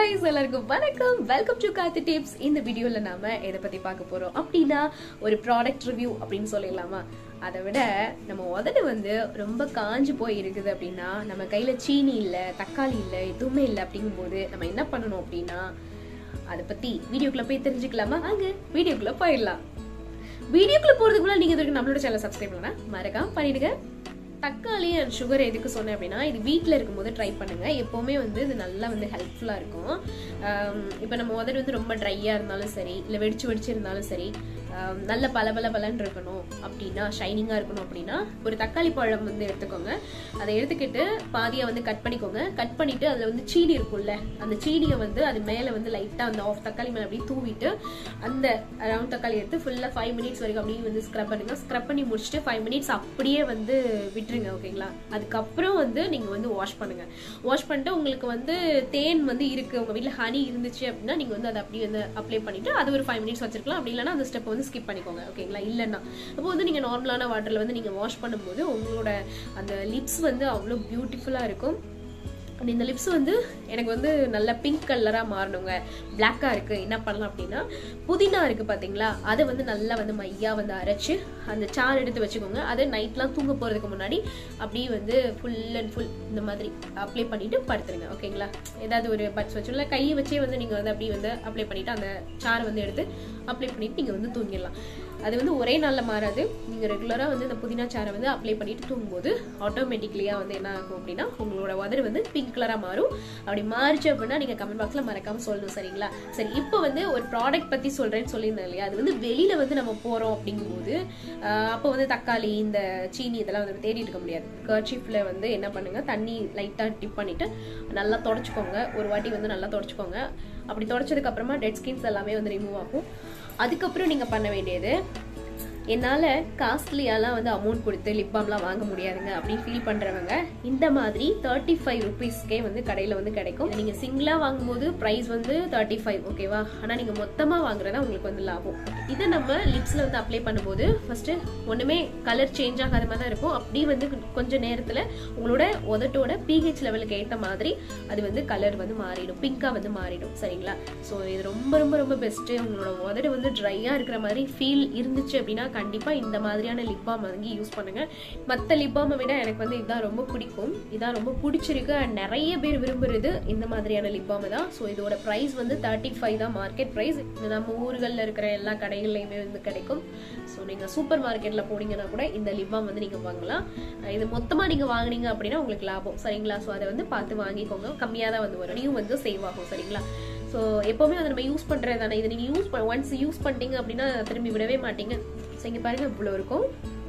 guys எல்லாருக்கும் வணக்கம் welcome to காத்து டிப்ஸ் இந்த வீடியோல நாம எதை பத்தி பார்க்க போறோம் அப்படின்னா ஒரு ப்ராடக்ட் ரிவ்யூ அப்படின்னு சொல்லிடலாமா அதை விட நம்ம உதடு வந்து ரொம்ப காஞ்சு போய் இருக்குது அப்படின்னா நம்ம கையில சீனி இல்ல தக்காளி இல்ல எதுவுமே இல்லை அப்படிங்கும்போது நம்ம என்ன பண்ணணும் அப்படின்னா அதை பத்தி வீடியோக்குள்ள போய் தெரிஞ்சுக்கலாமா அங்க வீடியோக்குள்ள போயிடலாம் வீடியோக்குள்ள போறதுக்கு முன்னாடி நீங்க இது வரைக்கும் நம்மளோட சேனல் சப்ஸ்கிரைப் பண்ணா மறக்காம பண்ணிடுங்க தக்காளி அண்ட் சுகர் எதுக்கு சொன்னேன் அப்படின்னா இது வீட்டில் இருக்கும்போது ட்ரை பண்ணுங்க எப்போவுமே வந்து இது நல்லா வந்து ஹெல்ப்ஃபுல்லாக இருக்கும் இப்போ நம்ம உதடு வந்து ரொம்ப ட்ரையாக இருந்தாலும் சரி இல்லை வெடிச்சு வெடிச்சு இருந்தாலும் சரி ஆம், நல்ல பல பல பலன்னு இருக்கணும் அப்படின்னா ஷைனிங்காக இருக்கணும் அப்படின்னா ஒரு தக்காளி பழம் வந்து எடுத்துக்கோங்க அதை எடுத்துக்கிட்டு பாதியாக வந்து கட் பண்ணிக்கோங்க கட் பண்ணிட்டு அதில் வந்து சீனி இருக்கும்ல அந்த சீனியை வந்து அது மேலே வந்து லைட்டாக அந்த ஆஃப் தக்காளி மேலே அப்படியே தூவிட்டு அந்த ரவுண்ட் தக்காளி எடுத்து ஃபுல்லாக ஃபைவ் மினிட்ஸ் வரைக்கும் அப்படியே வந்து ஸ்க்ரப் பண்ணுங்க ஸ்க்ரப் பண்ணி முடிச்சுட்டு ஃபைவ் மினிட்ஸ் அப்படியே வந்து விட்டுருங்க ஓகேங்களா அதுக்கப்புறம் வந்து நீங்கள் வந்து வாஷ் பண்ணுங்க வாஷ் பண்ணிட்டு உங்களுக்கு வந்து தேன் வந்து இருக்கு உங்க வீட்டில் ஹனி இருந்துச்சு அப்படின்னா நீங்கள் வந்து அதை அப்படியே வந்து அப்ளை பண்ணிட்டு அது ஒரு ஃபைவ் மினிட்ஸ் வச்சிருக்கலாம் அப்படி இல்லைன்னா அந்த ஸ்டெப் வந்து ஸ்கிப் பண்ணிக்கோங்க ஓகேங்களா இல்லைன்னா அப்போ வந்து நீங்கள் நார்மலான வாட்டரில் வந்து நீங்கள் வாஷ் பண்ணும்போது உங்களோட அந்த லிப்ஸ் வந்து அவ்வளோ பியூட்டிஃபுல்லாக இருக்கும் அண்ட் இந்த லிப்ஸ் வந்து எனக்கு வந்து நல்ல பிங்க் கலராக மாறணுங்க பிளாக்காக இருக்குது என்ன பண்ணலாம் அப்படின்னா புதினா இருக்குது பார்த்தீங்களா அதை வந்து நல்லா வந்து மையாக வந்து அரைச்சு அந்த சாறு எடுத்து வச்சுக்கோங்க அதை நைட்லாம் தூங்க போகிறதுக்கு முன்னாடி அப்படியே வந்து ஃபுல் அண்ட் ஃபுல் இந்த மாதிரி அப்ளை பண்ணிட்டு படுத்துருங்க ஓகேங்களா ஏதாவது ஒரு பட்ஸ் வச்சு இல்லை கையை வச்சே வந்து நீங்கள் வந்து அப்படியே வந்து அப்ளை பண்ணிவிட்டு அந்த சாறை வந்து எடுத்து அப்ளை பண்ணிவிட்டு நீங்கள் வந்து தூங்கிடலாம் அது வந்து ஒரே நாளில் மாறாது நீங்கள் ரெகுலராக வந்து இந்த புதினா சாறை வந்து அப்ளை பண்ணிட்டு தூங்கும்போது ஆட்டோமேட்டிக்லியாக வந்து என்ன ஆகும் அப்படின்னா உங்களோட உதடு வந்து பிங்க் கலராக மாறும் அப்படி மாறிச்சு அப்படின்னா நீங்கள் கமெண்ட் பாக்ஸில் மறக்காமல் சொல்லணும் சரிங்களா சரி இப்போ வந்து ஒரு ப்ராடக்ட் பற்றி சொல்கிறேன்னு சொல்லியிருந்தேன் இல்லையா அது வந்து வெளியில் வந்து நம்ம போகிறோம் அப்படிங்கும்போது ஆஹ் அப்போ வந்து தக்காளி இந்த சீனி இதெல்லாம் வந்து தேடிட்டு இருக்க முடியாது கர்ச்சீஃபில் வந்து என்ன பண்ணுங்க தண்ணி லைட்டாக டிப் பண்ணிட்டு நல்லா தொடச்சிக்கோங்க ஒரு வாட்டி வந்து நல்லா தொடச்சிக்கோங்க அப்படி தொடச்சதுக்கு அப்புறமா டெட் ஸ்கின்ஸ் எல்லாமே வந்து ரிமூவ் ஆகும் அதுக்கப்புறம் நீங்கள் பண்ண வேண்டியது என்னால் காஸ்ட்லியாலாம் வந்து அமௌண்ட் கொடுத்து லிப் பாம்லாம் வாங்க முடியாதுங்க அப்படின்னு ஃபீல் பண்ணுறவங்க இந்த மாதிரி தேர்ட்டி ஃபைவ் ருபீஸ்க்கே வந்து கடையில் வந்து கிடைக்கும் இதை நீங்கள் சிங்கிளாக வாங்கும்போது ப்ரைஸ் வந்து தேர்ட்டி ஃபைவ் ஓகேவா ஆனால் நீங்கள் மொத்தமாக வாங்குறதா உங்களுக்கு வந்து லாபம் இதை நம்ம லிப்ஸில் வந்து அப்ளை பண்ணும்போது ஃபஸ்ட்டு ஒன்றுமே கலர் சேஞ்ச் ஆகாத மாதிரி தான் இருக்கும் அப்படி வந்து கொஞ்சம் நேரத்தில் உங்களோட உதட்டோட பிஹெச் லெவலுக்கு ஏற்ற மாதிரி அது வந்து கலர் வந்து மாறிடும் பிங்காக வந்து மாறிடும் சரிங்களா ஸோ இது ரொம்ப ரொம்ப ரொம்ப பெஸ்ட்டு உங்களோட உதடு வந்து ட்ரையாக இருக்கிற மாதிரி ஃபீல் இருந்துச்சு அப்படின்னா கண்டிப்பாக இந்த மாதிரியான லிப் பாம் வாங்கி யூஸ் பண்ணுங்க மற்ற லிப் பாமை விட எனக்கு வந்து இதுதான் ரொம்ப பிடிக்கும் இதான் ரொம்ப பிடிச்சிருக்கு அண்ட் நிறைய பேர் விரும்புறது இந்த மாதிரியான லிப் பாம் தான் ஸோ இதோட ப்ரைஸ் வந்து தேர்ட்டி ஃபைவ் தான் மார்க்கெட் ப்ரைஸ் நம்ம ஊர்களில் இருக்கிற எல்லா கடைகள்லையுமே வந்து கிடைக்கும் ஸோ நீங்கள் சூப்பர் மார்க்கெட்டில் போனீங்கன்னா கூட இந்த லிப் பாம் வந்து நீங்கள் வாங்கலாம் அஹ் இது மொத்தமாக நீங்கள் வாங்குனீங்க அப்படின்னா உங்களுக்கு லாபம் சரிங்களா ஸோ அதை வந்து பார்த்து வாங்கிக்கோங்க கம்மியாக தான் வந்து வரும் நீயும் வந்து சேவ் ஆகும் சரிங்களா ஸோ எப்போவுமே வந்து நம்ம யூஸ் பண்ணுறது தானே இதை நீங்கள் யூஸ் ஒன்ஸ் யூஸ் பண்ணிட்டீங்க அப்படின்னா திரும்பி விடவே மாட்டீங்க ஸோ இங்கே பாருங்கள் இவ்வளோ இருக்கும்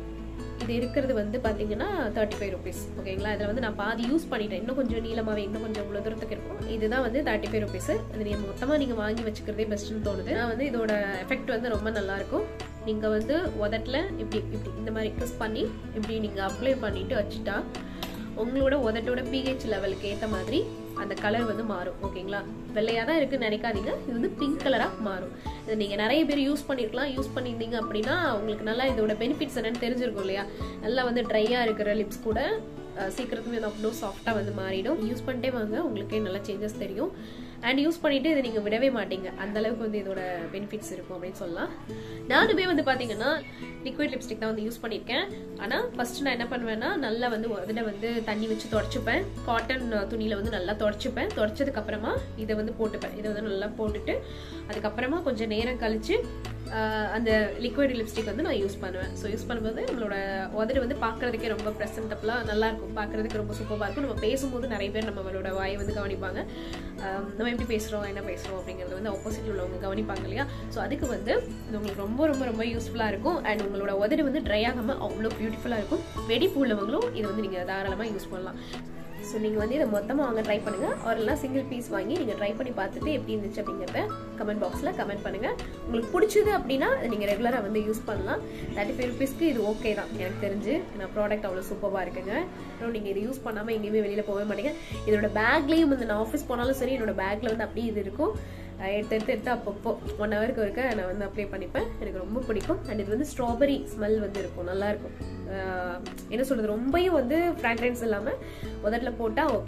இது இருக்கிறது வந்து பார்த்தீங்கன்னா தேர்ட்டி ஃபைவ் ருபீஸ் ஓகேங்களா இதில் வந்து நான் பாதி யூஸ் பண்ணிட்டேன் இன்னும் கொஞ்சம் நீளமாகவே இன்னும் கொஞ்சம் இவ்வளோ தூரத்துக்கு இருக்கும் இதுதான் வந்து தேர்ட்டி ஃபைவ் ருபீஸ் இது நீங்கள் மொத்தமாக நீங்கள் வாங்கி வச்சுக்கிறதே பெஸ்ட்டுன்னு தோணுது நான் வந்து இதோட எஃபெக்ட் வந்து ரொம்ப நல்லாயிருக்கும் நீங்கள் வந்து உதட்டில் இப்படி இப்படி இந்த மாதிரி ப்ரெஸ் பண்ணி இப்படி நீங்கள் அப்ளை பண்ணிட்டு வச்சுட்டா உங்களோட உதட்டோட பிஹெச் லெவலுக்கு ஏற்ற மாதிரி அந்த கலர் வந்து மாறும் ஓகேங்களா வெள்ளையாக தான் இருக்குன்னு நினைக்காதீங்க இது வந்து பிங்க் கலராக மாறும் இது நீங்கள் நிறைய பேர் யூஸ் பண்ணியிருக்கலாம் யூஸ் பண்ணியிருந்தீங்க அப்படின்னா உங்களுக்கு நல்லா இதோட பெனிஃபிட்ஸ் என்னன்னு தெரிஞ்சிருக்கும் இல்லையா நல்லா வந்து ட்ரையாக இருக்கிற லிப்ஸ் கூட அஹ், சீக்கிரத்துமே அது அவ்வளோ சாஃப்டாக வந்து மாறிடும் யூஸ் பண்ணிட்டே வாங்க உங்களுக்கே நல்லா சேஞ்சஸ் தெரியும் அண்ட் யூஸ் பண்ணிட்டு இதை நீங்கள் விடவே மாட்டீங்க அந்த அளவுக்கு வந்து இதோட பெனிஃபிட்ஸ் இருக்கும் அப்படின்னு சொல்லலாம் நானுமே வந்து பார்த்தீங்கன்னா லிக்விட் லிப்ஸ்டிக் தான் வந்து யூஸ் பண்ணியிருக்கேன் ஆனால் ஃபர்ஸ்ட் நான் என்ன பண்ணுவேன்னா நல்லா வந்து அதில் வந்து தண்ணி வச்சு தொடச்சிப்பேன் காட்டன் துணியில் வந்து நல்லா தொடச்சிப்பேன் தொடச்சதுக்கு அப்புறமா இதை வந்து போட்டுப்பேன் இதை வந்து நல்லா போட்டுட்டு அதுக்கப்புறமா கொஞ்சம் நேரம் கழிச்சு ஆஹ், அந்த லிக்விட் லிப்ஸ்டிக் வந்து நான் யூஸ் பண்ணுவேன் ஸோ யூஸ் பண்ணும்போது நம்மளோட உதடு வந்து பார்க்கறதுக்கே ரொம்ப ப்ரெசன்டபுளாக நல்லா இருக்கும் பார்க்கறதுக்கு ரொம்ப சூப்பராக இருக்கும் நம்ம பேசும்போது நிறைய பேர் நம்மளோட வாயை வந்து கவனிப்பாங்க ஆஹ், நம்ம எப்படி பேசுகிறோம் என்ன பேசுகிறோம் அப்படிங்கிறது வந்து ஆப்போசிட்ல உள்ளவங்க கவனிப்பாங்க இல்லையா ஸோ அதுக்கு வந்து இது உங்களுக்கு ரொம்ப ரொம்ப ரொம்ப யூஸ்ஃபுல்லாக இருக்கும் அண்ட் உங்களோட உதடு வந்து ட்ரை ஆகாமல் அவ்வளோ பியூட்டிஃபுல்லாக இருக்கும் வெடிப்பு உள்ளவங்களும் இதை வந்து நீங்கள் தாராளமாக யூஸ் பண்ணலாம் ஸோ நீங்கள் வந்து இதை மொத்தமாக வாங்க ட்ரை பண்ணுங்கள் ஒரு இல்லைனா சிங்கிள் பீஸ் வாங்கி நீங்கள் ட்ரை பண்ணி பார்த்துட்டு எப்படி இருந்துச்சு அப்படிங்கிறத கமெண்ட் பாக்ஸில் கமெண்ட் பண்ணுங்கள் உங்களுக்கு பிடிச்சது அப்படின்னா அதை நீங்கள் ரெகுலராக வந்து யூஸ் பண்ணலாம் தேர்ட்டி ஃபைவ் ருபீஸ்க்கு இது ஓகே தான் எனக்கு தெரிஞ்சு ஏன்னா ப்ராடக்ட் அவ்வளோ சூப்பராக இருக்குங்க அப்புறம் நீங்கள் இதை யூஸ் பண்ணாமல் எங்கேயுமே வெளியில் போகவே மாட்டீங்க இதோட பேக்லேயும் வந்து நான் ஆஃபீஸ் போனாலும் சரி என்னோட பேக்கில் வந்து அப்படியே இது இருக்கும் அஹ் எடுத்து எடுத்து எடுத்து அப்பப்போ ஒன் ஹவருக்கு ஒருக்க நான் வந்து அப்ளை பண்ணிப்பேன் எனக்கு ரொம்ப பிடிக்கும் அண்ட் இது வந்து ஸ்ட்ராபெரி ஸ்மெல் வந்து இருக்கும் நல்லா இருக்கும் அஹ் என்ன சொல்றது ரொம்பவும் வந்து ஃப்ராக்ரன்ஸ் இல்லாமல் உதட்டில் போட்டால் ஓகே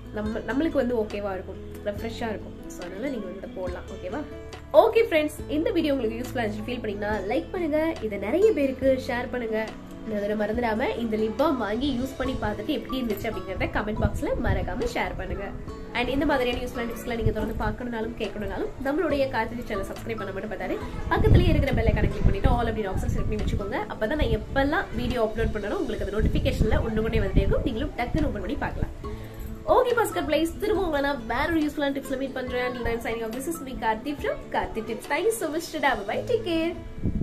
நம்ம நம்மளுக்கு வந்து ஓகேவா இருக்கும் ரெஃப்ரெஷ்ஷாக இருக்கும் ஸோ அதனால நீங்கள் வந்து இதை போடலாம் ஓகேவா ஓகே ஃப்ரெண்ட்ஸ் இந்த வீடியோ உங்களுக்கு யூஸ்ஃபுல்லாக இருந்துச்சு ஃபீல் பண்ணீங்கன்னா லைக் பண்ணுங்க இதை நிறைய பேருக்கு ஷேர் பண்ணுங்க அதை மறந்துடாம இந்த லிப் பாம் வாங்கி யூஸ் பண்ணி பார்த்துட்டு எப்படி இருந்துச்சு அப்படிங்கறத கமெண்ட் பாக்ஸ்ல மறக்காம ஷேர் பண்ணுங்க அண்ட் இந்த மாதிரியான யூஸ்ஃபுல்லான டிப்ஸ்லாம் நீங்க தொடர்ந்து பார்க்கணும்னாலும் கேட்கணும்னாலும் நம்மளுடைய கார்த்திகை சேனல் சப்ஸ்கிரைப் பண்ண மட்டும் பார்த்தாரு பக்கத்துலயே இருக்கிற பெல் ஐக்கான கிளிக் பண்ணிட்டு ஆல் அப்படின்னு ஆப்ஷன் செலக்ட் பண்ணி வச்சுக்கோங்க அப்பதான் நான் எப்பெல்லாம் வீடியோ அப்லோட் பண்ணணும் உங்களுக்கு அந்த நோட்டிபிகேஷன்ல ஒன்று கொண்டே வந்துட்டே இருக்கும் நீங்களும் டக்குன்னு ஓப்பன் பண்ணி பார்க்கலாம் ஓகே பாஸ்கர் பிளேஸ் திரும்ப உங்களை நான் வேற ஒரு யூஸ்ஃபுல்லான டிப்ஸ்ல மீட் பண்றேன் signing off this is me Karthi from Karthi tips thank you so much டா பை டேக் கேர்